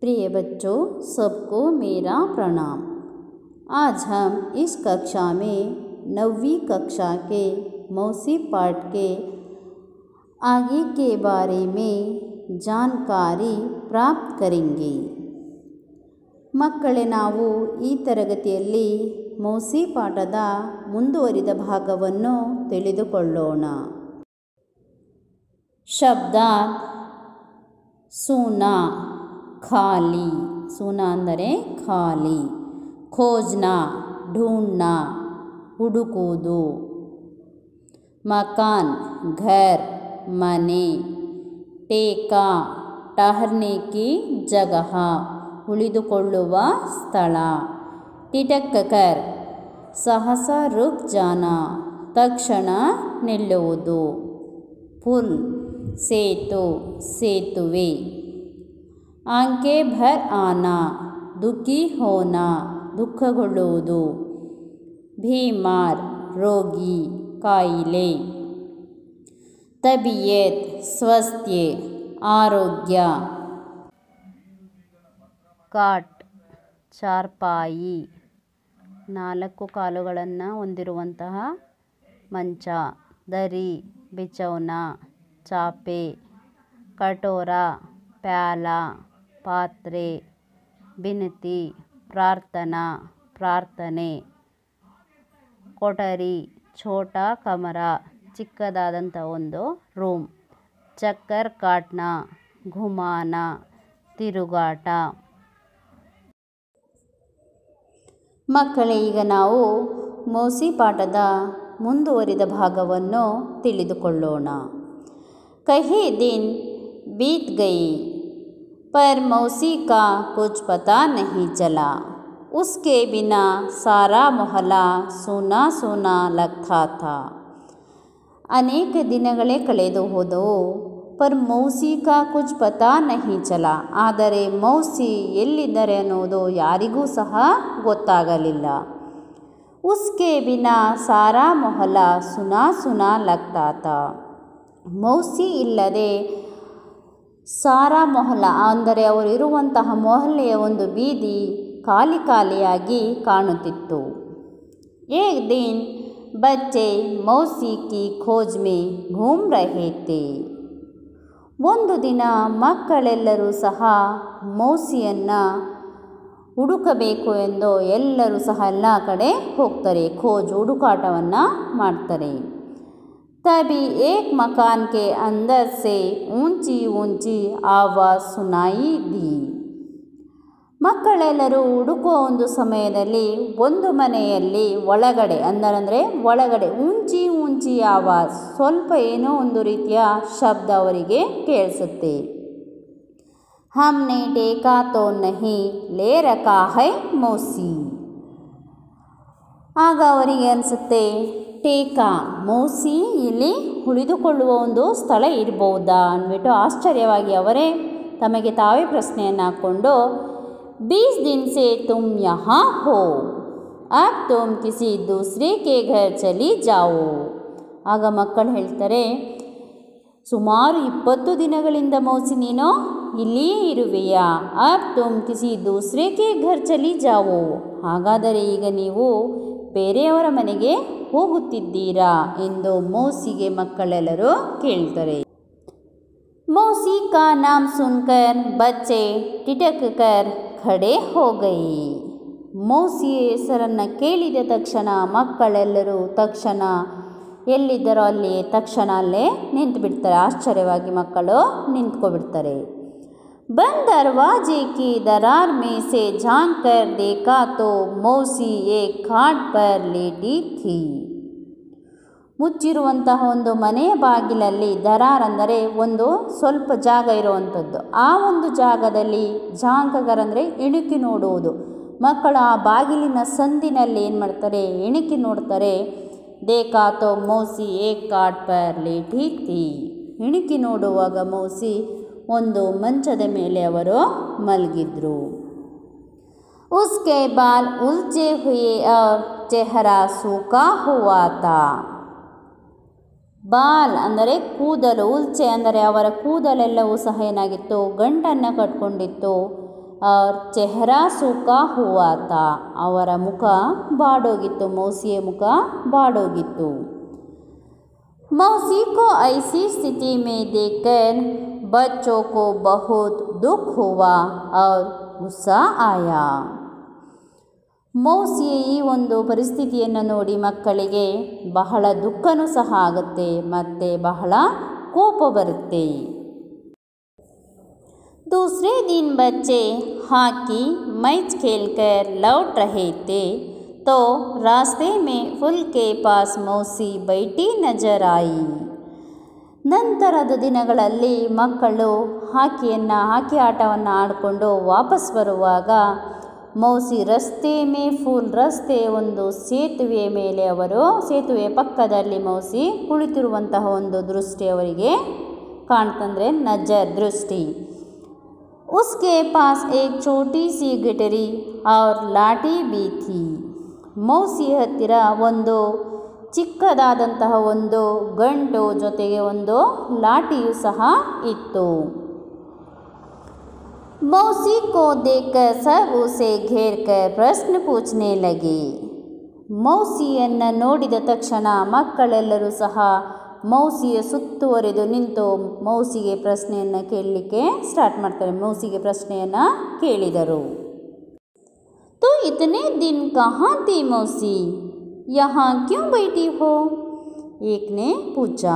प्रिय बच्चों सबको मेरा प्रणाम आज हम इस कक्षा में नवीं कक्षा के मौसी पाठ के आगे के बारे में जानकारी प्राप्त करेंगे ಮಕ್ಕಳೇ ನಾವು ಈ ತರಗತಿಯಲ್ಲಿ ಮೌಸಿ ಪಾಠದ ಮುಂದುವರಿದ ಭಾಗವನ್ನು ತಿಳಿದುಕೊಳ್ಳೋಣ ಶಬ್ದ ಸೂನ ಖಾಲಿ ಸೂನ ಅಂದರೆ ಖಾಲಿ ಖೋಜ್ನ ಢೂಂಢನ ಹುಡುಕುವುದು ಮಕಾನ್ ಘರ್ ಮನೆ ಟೇಕಾ ಟಹರ್ನೆ ಕಿ ಜಗಹ ಉಳಿದುಕೊಳ್ಳುವ ಸ್ಥಳ ಟಿಟಕ್ಕರ್ ಸಹಸ ರುಕ್ ಜಾನ ತಕ್ಷಣ ನಿಲ್ಲುವುದು ಪುಲ್ ಸೇತು ಸೇತುವೆ ಆಂಕೆ ಭರ್ ಆನ ದುಃಖಿ ಹೋನ ದುಃಖಗೊಳ್ಳುವುದು ಭೀಮಾರ್ ರೋಗಿ ಕಾಯಿಲೆ ತಬಿಯತ್ ಸ್ವಸ್ಥ್ಯ ಆರೋಗ್ಯ ಕಾಟ್ ಚಾರ್ಪಾಯಿ ನಾಲ್ಕು ಕಾಲುಗಳನ್ನು ಹೊಂದಿರುವಂತಹ ಮಂಚ ದರಿ ಬಿಚೌನ ಚಾಪೆ ಕಟೋರ ಪ್ಯಾಲ ಪಾತ್ರೆ ಬಿನತಿ ಪ್ರಾರ್ಥನಾ ಪ್ರಾರ್ಥನೆ ಕೊಠರಿ ಛೋಟ ಕಮರ ಚಿಕ್ಕದಾದಂಥ ಒಂದು ರೂಮ್ ಚಕ್ಕರ್ ಕಾಟ್ನ ಘುಮಾನ ತಿರುಗಾಟ ಮಕ್ಕಳೇ ಈಗ ನಾವು ಮೌಸಿ ಪಾಠದ ಮುಂದುವರಿದ ಭಾಗವನ್ನು ತಿಳಿದುಕೊಳ್ಳೋಣ ಕಹಿ ದಿನ್ बीत गए पर मौसी का कुछ पता नहीं चला उसके बिना सारा मोहल्ला सूना सूना लगता था ಅನೇಕ ದಿನಗಳೇ ಕಳೆದು ಹೋದವು ಪರ್ ಮೌಸಿ ಕಾ ಕುಚ್ ಪತಾ ನಹಿ ಚಲ ಆದರೆ ಮೌಸಿ ಎಲ್ಲಿದ್ದಾರೆ ಅನ್ನೋದು ಯಾರಿಗೂ ಸಹ ಗೊತ್ತಾಗಲಿಲ್ಲ ಉಸ್ಕೆ ಬಿನಾ ಸಾರಾ ಮೊಹಲ ಸುನಾ ಸುನಾ ಲಗ್ತಾತ ಮೌಸಿ ಇಲ್ಲದೆ ಸಾರಾ ಮೊಹಲ ಅಂದರೆ ಅವರು ಇರುವಂತಹ ಮೊಹಲ್ಲೆಯ ಒಂದು ಬೀದಿ ಖಾಲಿ ಖಾಲಿಯಾಗಿ ಕಾಣುತ್ತಿತ್ತು ಏಕ್ ದಿನ್ ಬಚ್ಚೆ ಮೌಸಿ ಕಿ ಖೋಜ್ ಮೇ ಘೂಮ್ ರಹೆ ಥೇ ಒಂದು ದಿನ ಮಕ್ಕಳೆಲ್ಲರೂ ಸಹ ಮೌಸಿಯನ್ನು ಹುಡುಕಬೇಕು ಎಂದು ಎಲ್ಲರೂ ಸಹ ಎಲ್ಲ ಕಡೆ ಹೋಗ್ತಾರೆ ಖೋಜ್ ಹುಡುಕಾಟವನ್ನು ಮಾಡ್ತಾರೆ तभी एक मकान के अंदर से ऊंची ऊंची आवाज़ सुनाई दी ಮಕ್ಕಳೆಲ್ಲರೂ ಹುಡುಕುವ ಒಂದು ಸಮಯದಲ್ಲಿ ಒಂದು ಮನೆಯಲ್ಲಿ ಒಳಗಡೆ ಅಂದರಂದರೆ ಒಳಗಡೆ ಉಂಚಿ ಉಂಚಿ ಆವಾಜ್ ಸ್ವಲ್ಪ ಏನೋ ಒಂದು ರೀತಿಯ ಶಬ್ದ ಅವರಿಗೆ ಕೇಳಿಸುತ್ತೆ ಹಮ್ನೆ ಟೇಕಾ ತೋ ನಹಿ ಲೇ ರಕಾ ಹೈ ಮೌಸಿ ಆಗ ಅವರಿಗೆ ಅನಿಸುತ್ತೆ ಟೇಕಾ ಮೌಸಿ ಇಲ್ಲಿ ಉಳಿದುಕೊಳ್ಳುವ ಒಂದು ಸ್ಥಳ ಇರಬಹುದಾ ಅಂದ್ಬಿಟ್ಟು ಆಶ್ಚರ್ಯವಾಗಿ ಅವರೇ ತಮಗೆ ತಾವೇ ಪ್ರಶ್ನೆಯನ್ನು ಹಾಕ್ಕೊಂಡು बीस दिन से तुम यहाँ हो अब तुम किसी दूसरे के घर चली जाओ ಆಗ ಮಕ್ಕಳು ಹೇಳ್ತಾರೆ ಸುಮಾರು ಇಪ್ಪತ್ತು ದಿನಗಳಿಂದ ಮೌಸಿ ನೀನು ಇಲ್ಲಿಯೇ ಇರುವೆಯಾ ಅಬ್ ತುಮ್ ಕಿಸಿ ದೂಸರೆ ಕೆ ಘರ್ ಚಲಿ ಜಾವೋ ಹಾಗಾದರೆ ಈಗ ನೀವು ಬೇರೆಯವರ ಮನೆಗೆ ಹೋಗುತ್ತಿದ್ದೀರಾ ಎಂದು ಮೌಸಿಗೆ ಮಕ್ಕಳೆಲ್ಲರೂ ಕೇಳ್ತಾರೆ मौसी का नाम सुनकर बच्चे टिटक कर ಖಡೆ ಹೋಗೈ ಮೌಸಿ ಹೆಸರನ್ನು ಕೇಳಿದ ತಕ್ಷಣ ಮಕ್ಕಳೆಲ್ಲರೂ ತಕ್ಷಣ ಎಲ್ಲಿದ್ದರೋ ಅಲ್ಲಿ ತಕ್ಷಣ ಅಲ್ಲೇ ನಿಂತು ಬಿಡ್ತಾರೆ ಆಶ್ಚರ್ಯವಾಗಿ ಮಕ್ಕಳು ನಿಂತ್ಕೊಬಿಡ್ತಾರೆ ಬಂದ್ दरवाजे की दरार में से झांक कर देखा तो मौसी एक खाट पर लेटी थी ಮುಚ್ಚಿರುವಂತಹ ಒಂದು ಮನೆಯ ಬಾಗಿಲಲ್ಲಿ ದರಾರ್ ಅಂದರೆ ಒಂದು ಸ್ವಲ್ಪ ಜಾಗ ಇರುವಂಥದ್ದು ಆ ಒಂದು ಜಾಗದಲ್ಲಿ ಜಾಂಕಗರ್ ಅಂದರೆ ಇಣುಕಿ ನೋಡುವುದು ಮಕ್ಕಳು ಆ ಬಾಗಿಲಿನ ಸಂದಿನಲ್ಲಿ ಏನು ಮಾಡ್ತಾರೆ ಇಣುಕಿ ನೋಡ್ತಾರೆ ದೇಕಾತೋ ಮೌಸಿ ಏಕ್ ಕಾಟ್ ಪರ್ ಲೇಟಿ ಥಿ ಇಣುಕಿ ನೋಡುವಾಗ ಮೌಸಿ ಒಂದು ಮಂಚದ ಮೇಲೆ ಅವರು ಮಲಗಿದ್ರು ಉಸ್ಕೆ ಬಾಲ್ ಉಲ್ಚೆ ಹುಯೆ और चेहरा सूखा हुआ था ಬಾಲ್ ಅಂದರೆ ಕೂದಲು ಉಲ್ಚೆ ಅಂದರೆ ಅವರ ಕೂದಲೆಲ್ಲವೂ ಸಹ ಏನಾಗಿತ್ತು ಗಂಟನ್ನು ಕಟ್ಕೊಂಡಿತ್ತು और ಚೆಹರಾ ಸೂಕಾ ಹುವಾ ತಾ ಅವರ ಮುಖ ಬಾಡೋಗಿತ್ತು ಮೌಸಿಯ ಮುಖ ಬಾಡೋಗಿತ್ತು मौसी को ऐसी स्थिति में देखकर बच्चों को बहुत दुख हुआ और गुस्सा आया ಮೌಸಿಯ ಈ ಒಂದು ಪರಿಸ್ಥಿತಿಯನ್ನು ನೋಡಿ ಮಕ್ಕಳಿಗೆ ಬಹಳ ದುಃಖನೂ ಸಹ ಆಗುತ್ತೆ ಮತ್ತು ಬಹಳ ಕೋಪ ಬರುತ್ತೆ दूसरे दिन बच्चे हॉकी मैच खेलकर लौट रहे थे तो रास्ते में फुल के पास मौसी बैठी नजर आई ನಂತರದ ದಿನಗಳಲ್ಲಿ ಮಕ್ಕಳು ಹಾಕಿಯನ್ನು ಹಾಕಿ ಆಟವನ್ನು ಆಡಿಕೊಂಡು ವಾಪಸ್ ಬರುವಾಗ ಮೌಸಿ ರಸ್ತೆ ಮೇ ಫುಲ್ ರಸ್ತೆ ಒಂದು ಸೇತುವೆಯ ಮೇಲೆ ಅವರು ಸೇತುವೆಯ ಪಕ್ಕದಲ್ಲಿ ಮೌಸಿ ಕುಳಿತಿರುವಂತಹ ಒಂದು ದೃಷ್ಟಿ ಅವರಿಗೆ ಕಾಣ್ತಂದರೆ ನಜರ್ ದೃಷ್ಟಿ उसके पास एक छोटी सी गिटरी और लाठी भी थी ಮೌಸಿ ಹತ್ತಿರ ಒಂದು ಚಿಕ್ಕದಾದಂತಹ ಒಂದು ಗಂಟು ಜೊತೆಗೆ ಒಂದು ಲಾಠಿಯು ಸಹ ಇತ್ತು मौसी को देखकर सब उसे घेर कर प्रश्न पूछने लगे ಮೌಸಿಯನ್ನು ನೋಡಿದ ತಕ್ಷಣ ಮಕ್ಕಳೆಲ್ಲರೂ ಸಹ ಮೌಸಿಯ ಸುತ್ತುವರೆದು ನಿಂತು ಮೌಸಿಗೆ ಪ್ರಶ್ನೆಯನ್ನು ಕೇಳಲಿಕ್ಕೆ ಸ್ಟಾರ್ಟ್ ಮಾಡ್ತಾರೆ ಮೌಸಿಗೆ ಪ್ರಶ್ನೆಯನ್ನು ಕೇಳಿದರು तो इतने दिन कहाँ थी मौसी यहाँ क्यों बैठी हो एक ने पूछा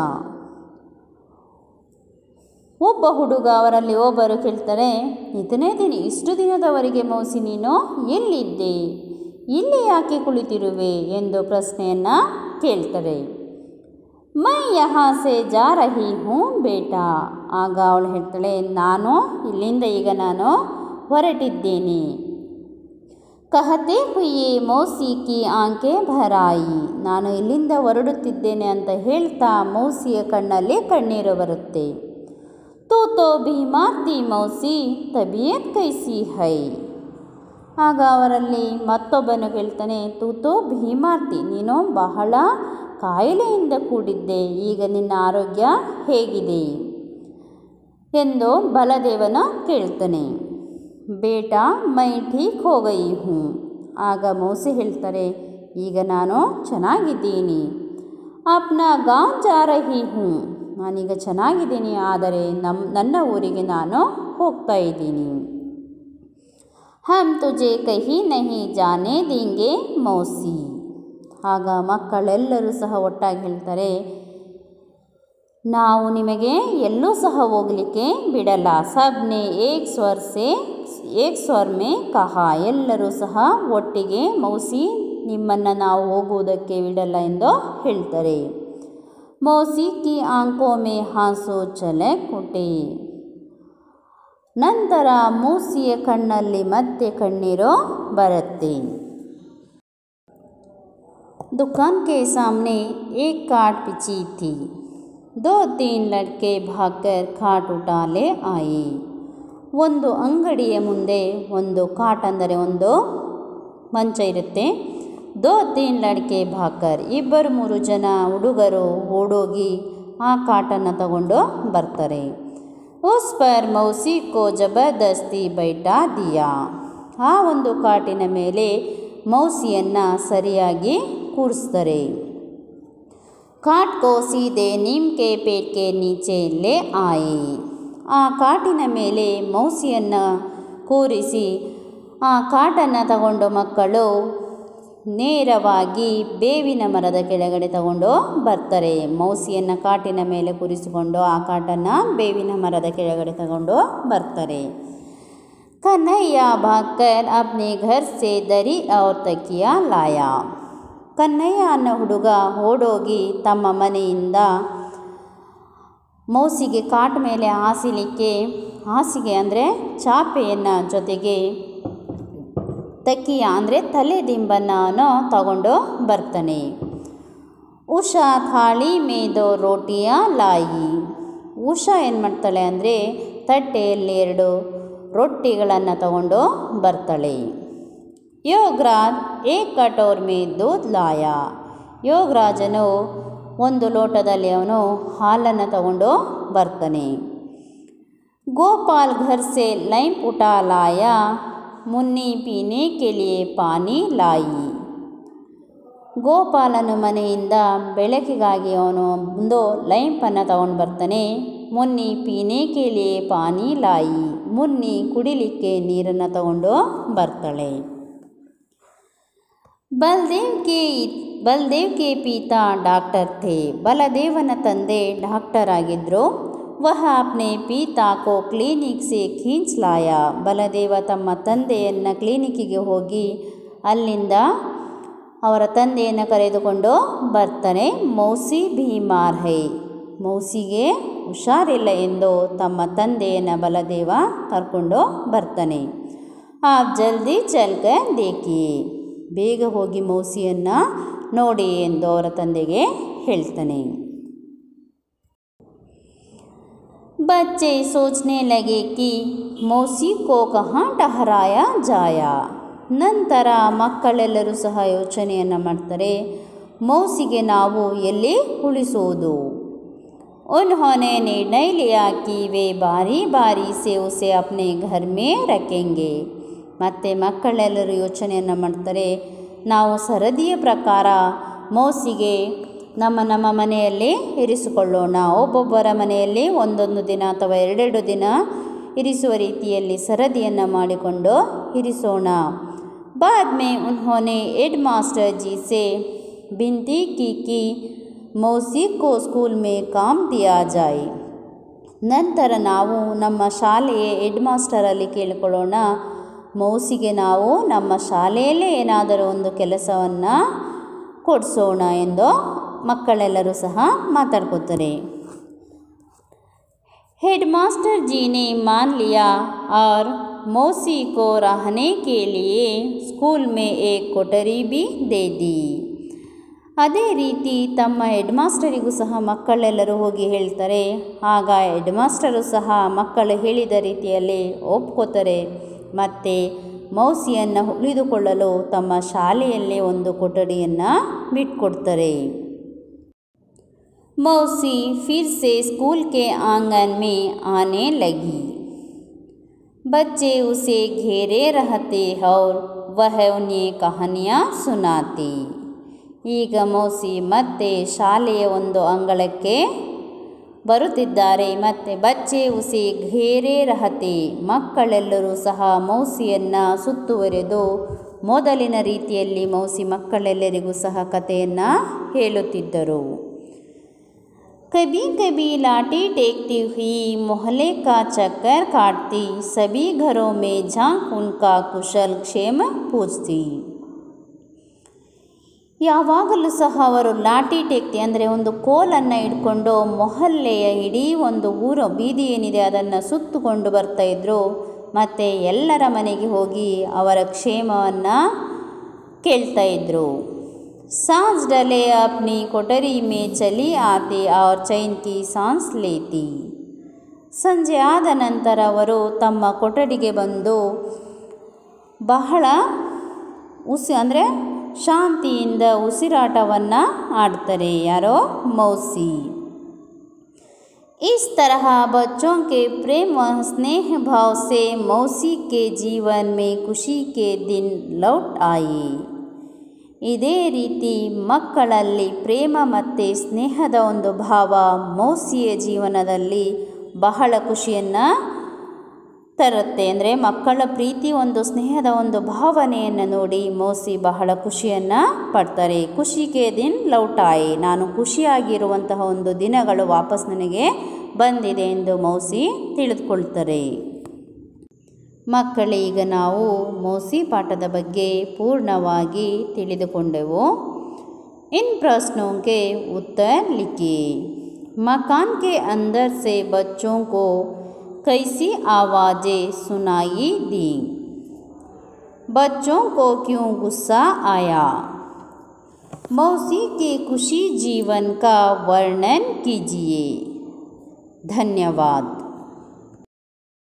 ಒಬ್ಬ ಹುಡುಗ ಅವರಲ್ಲಿ ಒಬ್ಬರು ಕೇಳ್ತಾರೆ ಇತನೇ ದಿನ ಇಷ್ಟು ದಿನದವರೆಗೆ ಮೌಸಿ ನೀನು ಎಲ್ಲಿದ್ದೆ ಇಲ್ಲಿ ಯಾಕೆ ಕುಳಿತಿರುವೆ ಎಂದು ಪ್ರಶ್ನೆಯನ್ನು ಕೇಳ್ತಾರೆ ಮೈ ಯಹಾಸೆ ಜಾ ರಹಿ ಹೂँ ಬೇಟಾ ಆಗ ಅವಳು ಹೇಳ್ತಾಳೆ ನಾನು ಇಲ್ಲಿಂದ ಈಗ ನಾನು ಹೊರಟಿದ್ದೇನೆ ಕಹತೆ ಹುಯೇ ಮೌಸಿ ಕಿ ಆಂಕೆ ಭರಾಯಿ ನಾನು ಇಲ್ಲಿಂದ ಹೊರಡುತ್ತಿದ್ದೇನೆ ಅಂತ ಹೇಳ್ತಾ ಮೌಸಿಯ ಕಣ್ಣಲ್ಲಿ ಕಣ್ಣೀರು ಬರುತ್ತೆ ತೂ ತೋ ಭೀಮಾರ್ತಿ ಮೌಸಿ ತಬಿಯತ್ ಕೈಸಿ ಹೈ ಆಗ ಅವರಲ್ಲಿ ಮತ್ತೊಬ್ಬನು ಕೇಳ್ತಾನೆ ತೂತು ಭೀಮಾರ್ತಿ ನೀನು ಬಹಳ ಕಾಯಿಲೆಯಿಂದ ಕೂಡಿದ್ದೆ ಈಗ ನಿನ್ನ ಆರೋಗ್ಯ ಹೇಗಿದೆ ಎಂದು ಬಲದೇವನ ಕೇಳ್ತಾನೆ ಬೇಟಾ ಮೈ ಠೀಕ್ ಹೋಗೈ ಹೂँ ಆಗ ಮೌಸಿ ಹೇಳ್ತಾರೆ ಈಗ ನಾನು ಚೆನ್ನಾಗಿದ್ದೀನಿ ಅಪ್ನ ಗಾಂವ್ ಜಾ ರಹಿ ಹೂँ ನಾನೀಗ ಚೆನ್ನಾಗಿದ್ದೀನಿ ಆದರೆ ನಮ್ಮ ನನ್ನ ಊರಿಗೆ ನಾನು ಹೋಗ್ತಾ ಇದ್ದೀನಿ ಹಮ್ ತುಜೆ ಕಹಿ ನಹಿ ಜಾನೆ ದೇಂಗೆ ಮೌಸಿ ಆಗ ಮಕ್ಕಳೆಲ್ಲರೂ ಸಹ ಒಟ್ಟಾಗಿ ಹೇಳ್ತಾರೆ ನಾವು ನಿಮಗೆ ಎಲ್ಲೂ ಸಹ ಹೋಗಲಿಕ್ಕೆ ಬಿಡಲ್ಲ ಸಬ್ನೆ ಏಕ್ ಸ್ವರ್ ಸೆ ಏಕ್ ಸ್ವರ್ ಮೇ ಕಹ ಎಲ್ಲರೂ ಸಹ ಒಟ್ಟಿಗೆ ಮೌಸಿ ನಿಮ್ಮನ್ನು ನಾವು ಹೋಗುವುದಕ್ಕೆ ಬಿಡಲ್ಲ ಎಂದು ಹೇಳ್ತಾರೆ ಮೌಸಿ ಕಿ ಆಂಕೋ ಮೇ ಹಾಸು ಚಲೆ ಕುಟೆ ನಂತರ ಮೂಸಿಯ ಕಣ್ಣಲ್ಲಿ ಮತ್ತೆ ಕಣ್ಣೀರು ಬರುತ್ತೆ दुकान के सामने एक काट पिची थी दो तीन लड़के भागकर खाट उठा ले आए ಒಂದು ಅಂಗಡಿಯ ಮುಂದೆ ಒಂದು ಕಾಟ್ ಅಂದರೆ ಒಂದು ಮಂಚ ಇರುತ್ತೆ ದೋ ತೀನ್ ಲಡ್ಕೆ ಭಾಕರ್ ಇಬ್ಬರು ಮೂರು ಜನ ಹುಡುಗರು ಓಡೋಗಿ ಆ ಕಾಟನ್ನು ತಗೊಂಡು ಬರ್ತಾರೆ ಉಸ್ ಪರ್ ಮೌಸಿ ಕೋ ಜಬರ್ದಸ್ತಿ ಬೈಟಾ ದಿಯಾ ಆ ಒಂದು ಕಾಟಿನ ಮೇಲೆ ಮೌಸಿಯನ್ನು ಸರಿಯಾಗಿ ಕೂರಿಸ್ತಾರೆ ಕಾಟ್ ಕೋ ಸೀದೆ ನೀಮ್ ಕೆ ಪೇಟ್ ಕೆ ನೀಚೆ ಲೇ ಆಯಿ ಆ ಕಾಟಿನ ಮೇಲೆ ಮೌಸಿಯನ್ನು ಕೂರಿಸಿ ಆ ಕಾಟನ್ನು ತಗೊಂಡು ಮಕ್ಕಳು ನೇರವಾಗಿ ಬೇವಿನ ಮರದ ಕೆಳಗಡೆ ತಗೊಂಡು ಬರ್ತಾರೆ ಮೌಸಿಯನ್ನು ಕಾಟಿನ ಮೇಲೆ ಕೂರಿಸಿಕೊಂಡು ಆ ಕಾಟನ್ನು ಬೇವಿನ ಮರದ ಕೆಳಗಡೆ ತಗೊಂಡು ಬರ್ತಾರೆ ಕನ್ನಯ್ಯ ಭಾಕರ್ ಅಪ್ನೆ ಘರ್ ಸೆ ದರಿ ಔರ್ ತಕಿಯಾ ಲಾಯಾ ಕನ್ನಯ್ಯ ಅನ್ನೋ ಹುಡುಗ ಓಡೋಗಿ ತಮ್ಮ ಮನೆಯಿಂದ ಮೌಸಿಗೆ ಕಾಟ್ ಮೇಲೆ ಹಾಸಲಿಕ್ಕೆ ಹಾಸಿಗೆ ಅಂದರೆ ಚಾಪೆಯನ್ನು ಜೊತೆಗೆ ತಕ್ಕಿಯ ಅಂದರೆ ತಲೆ ದಿಂಬನ್ನು ತಗೊಂಡು ಬರ್ತಾನೆ ಉಷಾ ಥಾಳಿ ಮೇದೋ ರೋಟಿಯ ಲಾಯಿ ಉಷಾ ಏನು ಮಾಡ್ತಾಳೆ ಅಂದರೆ ತಟ್ಟೆಯಲ್ಲಿ ಎರಡು ರೊಟ್ಟಿಗಳನ್ನು ತಗೊಂಡು ಬರ್ತಾಳೆ ಯೋಗರಾಜ್ ಏಕ್ ಕಟೋರ್ ಮೇ ದೂದ್ ಲಾಯ ಯೋಗರಾಜನು ಒಂದು ಲೋಟದಲ್ಲಿ ಅವನು ಹಾಲನ್ನು ತಗೊಂಡು ಬರ್ತಾನೆ गोपाल घर से लैंप उठा लाया मुन्नी पीने के लिए पानी लाई ಗೋಪಾಲನು ಮನೆಯಿಂದ ಬೆಳಕಿಗಾಗಿ ಅವನು ಒಂದು ಲೈಂಪನ್ನು ತಗೊಂಡು ಬರ್ತಾನೆ ಮುನ್ನಿ ಪೀನೆ ಕೇಳಿಯೇ ಪಾನಿ ಲಾಯಿ ಮುನ್ನಿ ಕುಡಿಲಿಕ್ಕೆ ನೀರನ್ನು ತಗೊಂಡು ಬರ್ತಾಳೆ ಬಲ್ದೇವ್ ಕೆ ಬಲ್ದೇವ್ ಕೆ ಪೀತಾ ಡಾಕ್ಟರ್ ಥೇ ಬಲದೇವನ ತಂದೆ ಡಾಕ್ಟರ್ ಆಗಿದ್ದರು ವಹ ಅಪ್ನೆ ಪೀತಾ ಕೋ ಕ್ಲಿನಿಕ್ ಸೆ ಖೀಂಚ್ ಲಾಯ ಬಲದೇವ ತಮ್ಮ ತಂದೆಯನ್ನು ಕ್ಲಿನಿಕ್ಕಿಗೆ ಹೋಗಿ ಅಲ್ಲಿಂದ ಅವರ ತಂದೆಯನ್ನು ಕರೆದುಕೊಂಡು ಬರ್ತಾನೆ ಮೌಸಿ ಭೀಮಾರ್ ಹೈ ಮೌಸಿಗೆ ಹುಷಾರಿಲ್ಲ ಎಂದು ತಮ್ಮ ತಂದೆಯನ್ನು ಬಲದೇವ ಕರ್ಕೊಂಡು ಬರ್ತಾನೆ ಆಪ್ ಜಲ್ದಿ ಚಲ್ಕ ದೇಕಿ ಬೇಗ ಹೋಗಿ ಮೌಸಿಯನ್ನು ನೋಡಿ ಎಂದು ಅವರ ತಂದೆಗೆ ಹೇಳ್ತಾನೆ बच्चे सोचने लगे कि मौसी को कहाँ ठहराया जाया ನಂತರ ಮಕ್ಕಳೆಲ್ಲರೂ ಸಹ ಯೋಚನೆಯನ್ನು ಮಾಡ್ತಾರೆ ಮೌಸಿಗೆ ನಾವು ಎಲ್ಲಿ ಉಳಿಸುವುದು उन्होंने निर्णय लिया कि वे बारी बारी से उसे अपने घर में रखेंगे ಮತ್ತು ಮಕ್ಕಳೆಲ್ಲರೂ ಯೋಚನೆಯನ್ನು ಮಾಡ್ತಾರೆ ನಾವು ಸರದಿಯ ಪ್ರಕಾರ ಮೌಸಿಗೆ ನಮ್ಮ ನಮ್ಮ ಮನೆಯಲ್ಲಿ ಇರಿಸಿಕೊಳ್ಳೋಣ ಒಬ್ಬೊಬ್ಬರ ಮನೆಯಲ್ಲಿ ಒಂದೊಂದು ದಿನ ಅಥವಾ ಎರಡೆರಡು ದಿನ ಇರಿಸುವ ರೀತಿಯಲ್ಲಿ ಸರದಿಯನ್ನು ಮಾಡಿಕೊಂಡು ಇರಿಸೋಣ बाद में उन्होंने हेड मास्टर जी से विनती की कि मौसी को स्कूल में काम दिया जाए ನಂತರ ನಾವು ನಮ್ಮ ಶಾಲೆಯ ಹೆಡ್ ಮಾಸ್ಟರಲ್ಲಿ ಕೇಳಿಕೊಳ್ಳೋಣ ಮೌಸಿಗೆ ನಾವು ನಮ್ಮ ಶಾಲೆಯಲ್ಲೇ ಏನಾದರೂ ಒಂದು ಕೆಲಸವನ್ನು ಕೊಡಿಸೋಣ ಎಂದು ಮಕ್ಕಳೆಲ್ಲರೂ ಸಹ ಮಾತಾಡ್ಕೋತಾರೆ हेडमास्टर जी ने मान लिया और मौसी को रहने के लिए स्कूल में एक कोठरी भी दे दी ಅದೇ ರೀತಿ ತಮ್ಮ ಹೆಡ್ ಮಾಸ್ಟರಿಗೂ ಸಹ ಮಕ್ಕಳೆಲ್ಲರೂ ಹೋಗಿ ಹೇಳ್ತಾರೆ ಆಗ ಹೆಡ್ ಮಾಸ್ಟರು ಸಹ ಮಕ್ಕಳು ಹೇಳಿದ ರೀತಿಯಲ್ಲಿ ಒಪ್ಕೋತಾರೆ ಮತ್ತು ಮೌಸಿಯನ್ನು ಉಳಿದುಕೊಳ್ಳಲು ತಮ್ಮ ಶಾಲೆಯಲ್ಲೇ ಒಂದು ಕೊಠಡಿಯನ್ನು ಬಿಟ್ಕೊಡ್ತಾರೆ मौसी फिर से स्कूल के आंगन में आने लगी बच्चे उसे घेरे रहते और वह उन्हें कहानियाँ सुनाती ಈಗ ಮೌಸಿ ಮತ್ತೆ ಶಾಲೆಯ ಒಂದು ಅಂಗಳಕ್ಕೆ ಬರುತ್ತಿದ್ದಾರೆ ಮತ್ತು ಬಚ್ಚೆ ಉಸಿ ಘೇರೇ ರಹತೆ ಮಕ್ಕಳೆಲ್ಲರೂ ಸಹ ಮೌಸಿಯನ್ನು ಸುತ್ತುವರೆದು ಮೊದಲಿನ ರೀತಿಯಲ್ಲಿ ಮೌಸಿ ಮಕ್ಕಳೆಲ್ಲರಿಗೂ ಸಹ ಕಥೆಯನ್ನು ಹೇಳುತ್ತಿದ್ದರು कभी कभी लाठी टेकती हुई मोहल्ले का चक्कर काटती सभी घरों में झांक उनका कुशल क्षेम पूछती ಯಾವಾಗಲೂ ಸಹ ಅವರು ಲಾಠಿ ಟೇಕ್ತಿ ಅಂದರೆ ಒಂದು ಕೋಲನ್ನು ಇಟ್ಕೊಂಡು ಮೊಹಲ್ಲೆಯ ಇಡೀ ಒಂದು ಊರು ಬೀದಿ ಏನಿದೆ ಅದನ್ನು ಸುತ್ತುಕೊಂಡು ಬರ್ತಾಯಿದ್ರು ಮತ್ತು ಎಲ್ಲರ ಮನೆಗೆ ಹೋಗಿ ಅವರ ಕ್ಷೇಮವನ್ನು ಕೇಳ್ತಾ ಇದ್ರು सांस डले अपनी कोठरी में चली आती और चैन की सांस लेती ಸಂಜೆ ಆದ ನಂತರ ಅವರು ತಮ್ಮ ಕೊಠಡಿಗೆ ಬಂದು ಬಹಳ ಉಸಿ ಅಂದರೆ ಶಾಂತಿಯಿಂದ ಉಸಿರಾಟವನ್ನು ಆಡ್ತಾರೆ ಯಾರೋ ಮೌಸಿ इस तरह बच्चों के प्रेम व स्नेह भाव से मौसी के जीवन में खुशी के दिन लौट आए ಇದೇ ರೀತಿ ಮಕ್ಕಳಲ್ಲಿ ಪ್ರೇಮ ಮತ್ತು ಸ್ನೇಹದ ಒಂದು ಭಾವ ಮೌಸಿಯ ಜೀವನದಲ್ಲಿ ಬಹಳ ಖುಷಿಯನ್ನು ತರುತ್ತೆ ಅಂದರೆ ಮಕ್ಕಳ ಪ್ರೀತಿ ಒಂದು ಸ್ನೇಹದ ಒಂದು ಭಾವನೆಯನ್ನು ನೋಡಿ ಮೌಸಿ ಬಹಳ ಖುಷಿಯನ್ನು ಪಡ್ತಾರೆ ಖುಷಿಗೆ ದಿನ್ ಲೌಟಾಯಿ ನಾನು ಖುಷಿಯಾಗಿರುವಂತಹ ಒಂದು ದಿನಗಳು ವಾಪಸ್ ನನಗೆ ಬಂದಿದೆ ಎಂದು ಮೌಸಿ ತಿಳಿದುಕೊಳ್ತಾರೆ ಮಕ್ಕಳೀಗ ನಾವು ಮೌಸಿ ಪಾಠದ ಬಗ್ಗೆ पूर्णವಾಗಿ ತಿಳಿದುಕೊಂಡೆವು इन प्रश्नों के उत्तर लिखिए मकान के अंदर से बच्चों को कैसी आवाज़ें सुनाई दी बच्चों को क्यों गुस्सा आया मौसी के खुशी जीवन का वर्णन कीजिए धन्यवाद